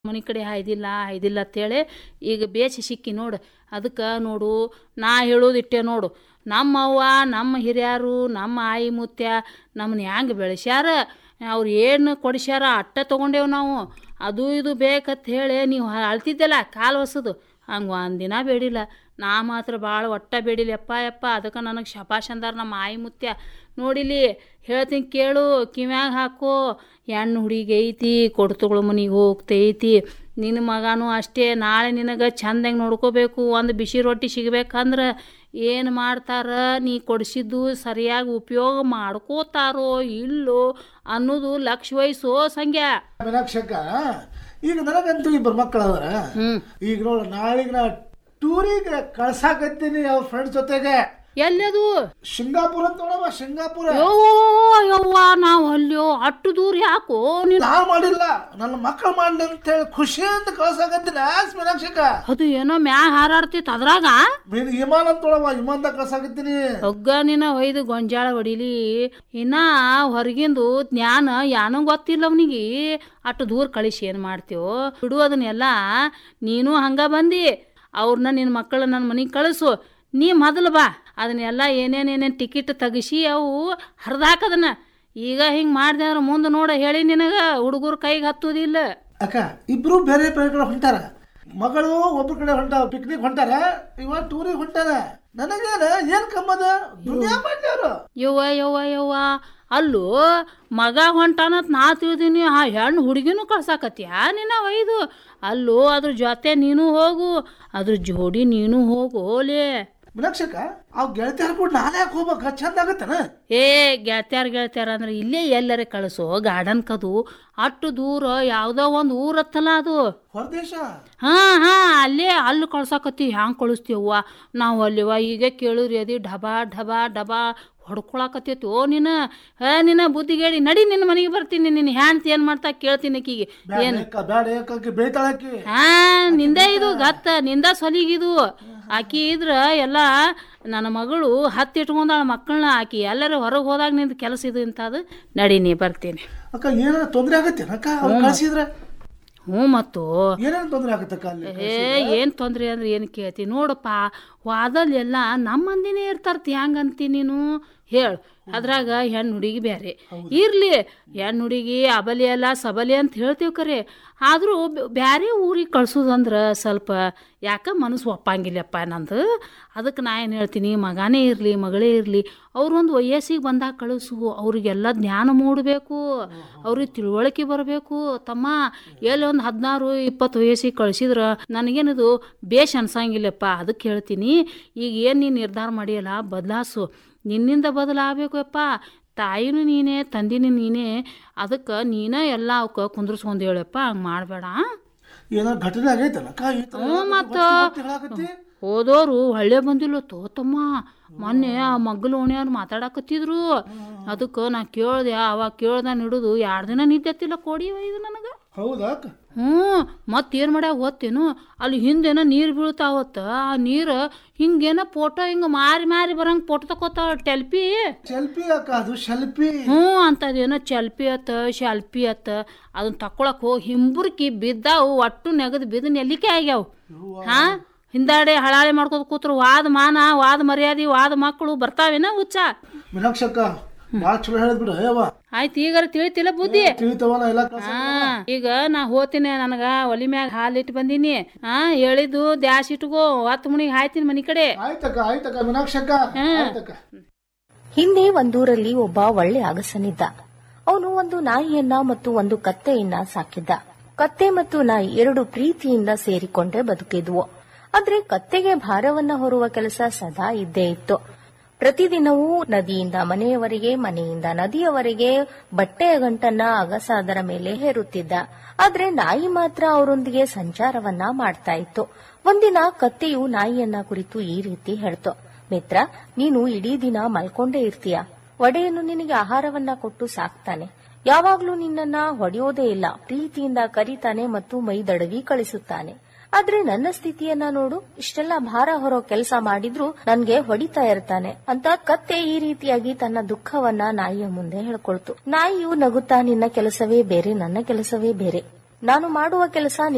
ಮನೆ ಕಡೆ ಹಾಯ್ದಿಲ್ಲ ಹಾಯ್ದಿಲ್ಲ ಅಂತೇಳಿ ಈಗ ಬೇಸಿ ಸಿಕ್ಕಿ ನೋಡು ಅದಕ್ಕೆ ನೋಡು ನಾ ಹೇಳೋದಿಟ್ಟೆ ನೋಡು ನಮ್ಮ ಅವ್ವ ನಮ್ಮ ಹಿರಿಯರು ನಮ್ಮ ಆಯಿ ಮುತ್ಯ ನಮ್ಮನ್ನ ಹ್ಯಾಂಗೆ ಬೆಳೆಸ್ಯಾರ ಅವ್ರು ಏನು ಕೊಡಿಸ್ಯಾರ ಅಟ್ಟ ತೊಗೊಂಡೇವು ನಾವು ಅದು ಇದು ಬೇಕಂತ ಹೇಳಿ ನೀವು ಅಳ್ತಿದ್ದಲ್ಲ ಕಾಲು ಹೊಸದು ಹಂಗೆ ಒಂದಿನ ಬೇಡಿಲ್ಲ ನಾ ಮಾತ್ರ ಭಾಳ ಒಟ್ಟ ಬೇಡಿಲ್ಲ ಯಪ್ಪ ಯಪ್ಪ ಅದಕ್ಕೆ ನನಗೆ ಶಪಾಷ್ ಅಂದಾರ ನಮ್ಮ ಆಯಿ ಮುತ್ಯ ನೋಡಿಲಿ ಹೇಳ್ತೀನಿ ಕೇಳು ಕಿವ್ಯಾಗ ಹಾಕೋ ಹೆಣ್ಣು ಹುಡುಗಿ ಐತಿ ಕೊಡ್ತುಗಳು ಮನಿಗೆ ಹೋಗ್ತೈತಿ ನಿನ್ನ ಮಗನೂ ಅಷ್ಟೇ ನಾಳೆ ನಿನಗೆ ಚಂದಂಗೆ ನೋಡ್ಕೋಬೇಕು ಒಂದು ಬಿಸಿ ರೊಟ್ಟಿ ಸಿಗ್ಬೇಕಂದ್ರೆ ಏನು ಮಾಡ್ತಾರ ನೀ ಕೊಡಿಸಿದ್ದು ಸರಿಯಾಗಿ ಉಪಯೋಗ ಮಾಡ್ಕೋತಾರೋ ಇಲ್ಲೋ ಅನ್ನೋದು ಲಕ್ಷ ವಯಸ್ಸು ಸಂಖ್ಯಾ ಮೀನಾಕ್ಷಕ್ಕ ಈಗ ನನಗಂತೂ ಇಬ್ಬರು ಮಕ್ಕಳು ಅದಾರ ಹ್ಞೂ ಈಗ ನೋಡು ನಾಳೆಗೆ ನಾ ಟೂರಿಗೆ ಕಳ್ಸಾಕತ್ತೀನಿ ಅವ್ರ ಫ್ರೆಂಡ್ಸ್ ಜೊತೆಗೆ ಎಲ್ಲದು ಸಿಂಗಾಪುರ ಅಂತ ನೋಡಮ್ಮ ಸಿಂಗಾಪುರ ಯವ್ವ ಯವ್ವ ನಾವು ಅಲ್ಲೋ ಅಟ್ಟು ದೂರ ಯಾಕೋ ನೀನು ನಾ ಮಾಡಿಲ್ಲ ನನ್ನ ಮಕ್ಕಳು ಮಾಡ್ಲಿ ಅಂತ ಹೇಳಿ ಖುಷಿಯಿಂದ ಕಳ್ಸಾಕತ್ತೀನಿ ಆಸ್ ಮೀನಾಕ್ಷಕ್ಕ ಅದು ಏನೋ ಮ್ಯಾಗ ಹಾರಾಡ್ತಿತ್ತು ಅದ್ರಾಗ ಮೀನ್ ವಿಮಾನ ಅಂತ ನೋಡಮ್ಮ ವಿಮಾನದಾಗ ಕಳ್ಸಾಕತ್ತೀನಿ ಒಗ್ಗ ನಿನ್ನ ಒಯ್ದು ಗೊಂಜಾಳ ಹೊಡಿಲಿ ಇನ್ನ ಹೊರಗಿಂದು ಜ್ಞಾನ ಯಾನೂ ಗೊತ್ತಿಲ್ಲ ಅವನಿಗೆ ಅಷ್ಟು ದೂರ ಕಳಿಸಿ ಏನು ಮಾಡ್ತೀವೋ ಬಿಡು ಅದನ್ನೆಲ್ಲ ನೀನು ಹಂಗ ಬಂದಿ ಅವ್ರನ್ನ ನಿನ್ನ ಮಕ್ಕಳ ನನ್ನ ಮನೆಗೆ ಕಳಿಸು ನೀ ಮೊದಲು ಬಾ ಅದನ್ನೆಲ್ಲ ಏನೇನೇನೇನು ಟಿಕೆಟ್ ತೆಗಿಸಿ ಅವು ಹರಿದಾಕದನ್ನ ಈಗ ಹಿಂಗೆ ಮಾಡಿದೆ ಅಂದ್ರೆ ಮುಂದೆ ನೋಡ ಹೇಳಿ ನಿನಗೆ ಹುಡುಗರು ಕೈಗೆ ಹತ್ತೋದಿಲ್ಲ ಅಕ್ಕ ಇಬ್ರು ಬೇರೆ ಬೇರೆ ಕಡೆ ಹೊಂಟಾರ ಮಗಳು ಒಬ್ರ ಕಡೆ ಹೊಂಟ ಪಿಕ್ನಿಕ್ ಹೊಂಟಾರ ಇವ ಟೂರಿಗೆ ಹೊಂಟಾರ ನನಗೇನ ಏನ್ ಕಮ್ಮದ ದುನಿಯಾ ಮಾಡ್ಯಾರು ಯವ್ವ ಯವ್ವ ಯವ್ವ ಅಲ್ಲೂ ಮಗ ಹೊಂಟಾನತ್ ನಾ ತಿಳಿದೀನಿ ಆ ಹೆಣ್ಣು ಹುಡುಗಿನೂ ಕಳ್ಸಾಕತ್ಯಾ ನಿನ್ನ ಒಯ್ದು ಅಲ್ಲೂ ಅದ್ರ ಜೊತೆ ನೀನು ಹೋಗು ಅದ್ರ ಜೋಡಿ ನೀನು ಹೋಗು ಓಲೆ ಮೀನಾಕ್ಷಕ್ಕ ಅವ್ ಗೆಳತಿಯರ್ ಕೂಡ ನಾನೇ ಯಾಕೆ ಹೋಗ್ಬೇಕ ಚಂದ ಆಗತ್ತನ ಏ ಗೆಳತ್ಯಾರ ಗೆಳತ್ಯಾರ ಅಂದ್ರೆ ಇಲ್ಲೇ ಎಲ್ಲರೇ ಕಳಿಸು ಗಾರ್ಡನ್ ಕದು ಅಷ್ಟು ದೂರ ಯಾವುದೋ ಒಂದು ಊರತ್ತಲ್ಲ ಅದು ಹೊರದೇಶ ಹಾ ಹಾ ಅಲ್ಲೇ ಅಲ್ಲಿ ಕಳ್ಸಾಕತ್ತಿ ಹ್ಯಾಂಗೆ ಕಳಿಸ್ತೀವ್ವ ನಾವು ಅಲ್ಲಿವ ಈಗ ಕೇಳಿದ್ರಿ ಅದಿ ಢಬಾ ಢಬಾ ಡಬಾ ಹೊಡ್ಕೊಳಕತ್ತೈತಿ ಓ ನೀನು ಹೇ ನಿನ್ನ ಬುದ್ಧಿಗೇಡಿ ನಡಿ ನಿನ್ನ ಮನೆಗೆ ಬರ್ತೀನಿ ನಿನ್ನ ಹ್ಯಾಂಡ್ತಿ ಏನು ಮಾಡ್ತಾ ಕೇಳ್ತೀನಿ ಆಕಿಗೆ ಏನು ಬೇಡ ಬೇಡ ಯಾಕೆ ಬೇಯ್ತಾಳಕಿ ಹಾ ನಿಂದ ಇದು ಗತ್ತ ನಿಂದ ಸೊಲಿಗಿದು ಆಕಿ ಇದ್ರ ಎಲ್ಲ ನನ್ನ ಮಗಳು ಹತ್ತಿಟ್ಕೊಂಡಾಳ ಮಕ್ಕಳನ್ನ ಆಕಿ ಎಲ್ಲರೂ ಹೊರಗೆ ಹೋದಾಗ ನಿಂದು ಕೆಲಸ ಇದು ಇಂಥದ್ದು ನಡಿ ನೀ ಬರ್ತೀನಿ ಅಕ್ಕ ಏನಾರ ತೊಂದ್ರೆ ಆಗತ್ತೇನ ಅಕ್ಕ ಅವ್ರು ಕಳ್ಸಿದ್ರ ಹ್ಞೂ ಮತ್ತು ಏನೇನು ತೊಂದ್ರೆ ಆಗತ್ತಕ್ಕ ಅಲ್ಲಿ ಏ ಏನು ತೊಂದರೆ ಅಂದ್ರೆ ಏನು ಕೇಳ್ತಿ ನೋಡಪ್ಪ ವಾದಲ್ಲಿ ಎಲ್ಲ ನಮ್ಮ ಮಂದಿನೇ ಇರ್ತಾರ್ತಿ ಹೆಂಗಂತಿ ನೀನು ಹೇಳು ಅದ್ರಾಗ ಹೆಣ್ಣು ಹುಡುಗಿ ಬೇರೆ ಇರ್ಲಿ ಹೆಣ್ಣು ಹುಡುಗಿ ಅಬಲಿ ಅಲ್ಲ ಸಬಲಿ ಅಂತ ಹೇಳ್ತೀವಿ ಕರೆ ಆದರೂ ಬ್ಯಾರೆ ಊರಿಗೆ ಕಳ್ಸೋದಂದ್ರೆ ಸ್ವಲ್ಪ ಯಾಕ ಮನಸ್ಸು ಒಪ್ಪಂಗಿಲ್ಲಪ್ಪ ನಂದು ಅದಕ್ಕೆ ನಾ ಏನು ಹೇಳ್ತೀನಿ ಮಗನೇ ಇರಲಿ ಮಗಳೇ ಇರಲಿ ಅವ್ರೊಂದು ವಯಸ್ಸಿಗೆ ಬಂದಾಗ ಕಳಿಸು ಅವ್ರಿಗೆಲ್ಲ ಜ್ಞಾನ ಮೂಡಬೇಕು ಅವ್ರಿಗೆ ತಿಳುವಳಿಕೆ ಬರಬೇಕು ತಮ್ಮ ಎಲ್ಲಿ ಒಂದು ಹದಿನಾರು ಇಪ್ಪತ್ತು ವಯಸ್ಸಿಗೆ ಕಳಿಸಿದ್ರೆ ನನಗೇನದು ಬೇಷ್ ಅನ್ಸಂಗಿಲ್ಲಪ್ಪ ಅದಕ್ಕೆ ಹೇಳ್ತೀನಿ ಈಗ ಏನು ನೀನು ನಿರ್ಧಾರ ಮಾಡಿಯಲ್ಲ ಬದಲಾಸು ನಿನ್ನಿಂದ ಬದಲಾಗಬೇಕು ಯಪ್ಪ ತಾಯಿನೂ ನೀನೇ ತಂದಿನೂ ನೀನೇ ಅದಕ್ಕೆ ನೀನೇ ಎಲ್ಲ ಅವಕ್ಕೆ ಕುಂದ್ರಿಸ್ಕೊಂಡು ಹೇಳಪ್ಪ ಹಂಗೆ ಮಾಡಬೇಡ ಏನಾರ ಘಟನೆ ಆಗೈತಲ್ಲ ಅಕ್ಕ ಈ ತರ ಹ್ಞೂ ಮತ್ತು ಮತ್ತೆ ಹೇಳಾಕತ್ತಿ ಹೋದೋರು ಹೊಳ್ಳೆ ಬಂದಿಲ್ಲ ತೋತಮ್ಮ ಮೊನ್ನೆ ಆ ಮಗ್ಗಲು ಓಣ್ಯವ್ರು ಮಾತಾಡಕತ್ತಿದ್ರು ಅದಕ್ಕೆ ನಾ ಕೇಳ್ದೆ ಅವಾಗ ಕೇಳ್ದ ಹಿಡಿದು ಎರಡು ದಿನ ನಿದ್ದೆತ್ತಿಲ್ಲ ಕೊಡಿ ಇದು ನನಗೆ ಹೌದಾ ಅಕ್ಕ ಹ್ಞೂ ಮತ್ತೇನು ಮಾಡ್ಯಾವ ಗೊತ್ತೇನು ಅಲ್ಲಿ ಹಿಂದೇನೋ ನೀರು ಬೀಳ್ತಾವತ್ತ ಆ ನೀರು ಹಿಂಗೇನೋ ಫೋಟೋ ಹಿಂಗೆ ಮಾರಿ ಮಾರಿ ಬರಂಗೆ ಫೋಟೋ ತಕೋತಾವ ಟೆಲ್ಪಿ ಸೆಲ್ಫಿ ಅಕ್ಕ ಅದು ಸೆಲ್ಫಿ ಹ್ಞೂ ಅಂತದೇನೋ ಚಲ್ಪಿ ಅತ್ತ ಶಲ್ಪಿ ಅತ್ತ ಅದನ್ನ ತಕೊಳಕ್ ಹೋಗಿ ಹಿಂಬುರ್ಕಿ ಬಿದ್ದಾವು ಒಟ್ಟು ನೆಗದು ಬಿದ್ದು ನೆಲ್ಲಿಕೆ ಆಗ್ಯಾವ ಹಾ ಹಿಂದಾಡೆ ಹಳಾಳೆ ಮಾಡ್ಕೋತ ಕೂತ್ರು ವಾದ ಮಾನ ವಾದ ಮರ್ಯಾದೆ ವಾದ ಮಕ್ಕಳು ಬರ್ತಾವೇನ ಹುಚ್ಚ ಮೀನಾಕ್ಷಕ್ಕ ಭಾಳ ಚಲೋ ಹೇಳಿದ್ಬಿಡು ಯವ್ವ ಆಯ್ತು ಈಗಾರ ತಿಳಿತಿಲ್ಲ ಬುದ್ಧಿ ತಿಳಿತವಲ್ಲ ಎಲ್ಲ ಕಳ್ಸ ಹಾ ಈಗ ನಾ ಹೋತೀನಿ ನನಗ ಒಲಿ ಮ್ಯಾಗ ಹಾಲು ಇಟ್ಟು ಬಂದೀನಿ ಹಾ ಹೇಳಿದ್ದು ದ್ಯಾಸ್ ಇಟ್ಕೋ ಹತ್ತು ಮುಣಿಗೆ ಹಾಯ್ತೀನಿ ಮನಿ ಕಡೆ ಆಯ್ತಕ್ಕ ಆಯ್ತಕ್ಕ ಮೀನಾಕ್ಷಕ್ಕ ಆಯ್ತಕ್ಕ ಹಿಂದೆ ಒಂದೂರಲ್ಲಿ ಒಬ್ಬ ಒಳ್ಳೆ ಅಗಸನಿದ್ದ ಅವನು ಒಂದು ನಾಯಿಯನ್ನ ಮತ್ತು ಒಂದು ಕತ್ತೆಯನ್ನ ಸಾಕಿದ್ದ ಕತ್ತೆ ಮತ್ತು ನಾಯಿ ಎರಡು ಪ್ರೀತಿಯಿಂದ ಸೇರಿಕೊಂಡೇ ಬದುಕಿದ್ವು ಆದ್ರೆ ಕತ್ತೆಗೆ ಭಾರವನ್ನ ಹೊರುವ ಕೆಲಸ ಸದಾ ಇದ್ದೇ ಇತ್ತು ಪ್ರತಿದಿನವೂ ನದಿಯಿಂದ ಮನೆಯವರೆಗೆ ಮನೆಯಿಂದ ನದಿಯವರೆಗೆ ಬಟ್ಟೆಯ ಗಂಟನ್ನ ಅಗಸ ಅದರ ಮೇಲೆ ಹೇರುತ್ತಿದ್ದ ಆದ್ರೆ ನಾಯಿ ಮಾತ್ರ ಅವರೊಂದಿಗೆ ಸಂಚಾರವನ್ನ ಮಾಡ್ತಾ ಇತ್ತು ಒಂದಿನ ಕತ್ತೆಯು ನಾಯಿಯನ್ನ ಕುರಿತು ಈ ರೀತಿ ಹೇಳ್ತು ಮಿತ್ರ ನೀನು ಇಡೀ ದಿನ ಮಲ್ಕೊಂಡೇ ಇರ್ತೀಯ ಒಡೆಯನು ನಿನಗೆ ಆಹಾರವನ್ನ ಕೊಟ್ಟು ಸಾಕ್ತಾನೆ ಯಾವಾಗ್ಲೂ ನಿನ್ನನ್ನ ಹೊಡೆಯೋದೇ ಇಲ್ಲ ಪ್ರೀತಿಯಿಂದ ಕರೀತಾನೆ ಮತ್ತು ಮೈದಡವಿ ಕಳಿಸುತ್ತಾನೆ ಆದ್ರೆ ನನ್ನ ಸ್ಥಿತಿಯನ್ನ ನೋಡು ಇಷ್ಟೆಲ್ಲ ಭಾರ ಹೊರೋ ಕೆಲಸ ಮಾಡಿದ್ರು ನನ್ಗೆ ಹೊಡಿತಾ ಇರ್ತಾನೆ ಅಂತ ಕತ್ತೆ ಈ ರೀತಿಯಾಗಿ ತನ್ನ ದುಃಖವನ್ನ ನಾಯಿಯ ಮುಂದೆ ಹೇಳ್ಕೊಳ್ತು ನಾಯಿಯು ನಗುತ್ತಾ ನಿನ್ನ ಕೆಲಸವೇ ಬೇರೆ ನನ್ನ ಕೆಲಸವೇ ಬೇರೆ ನಾನು ಮಾಡುವ ಕೆಲಸ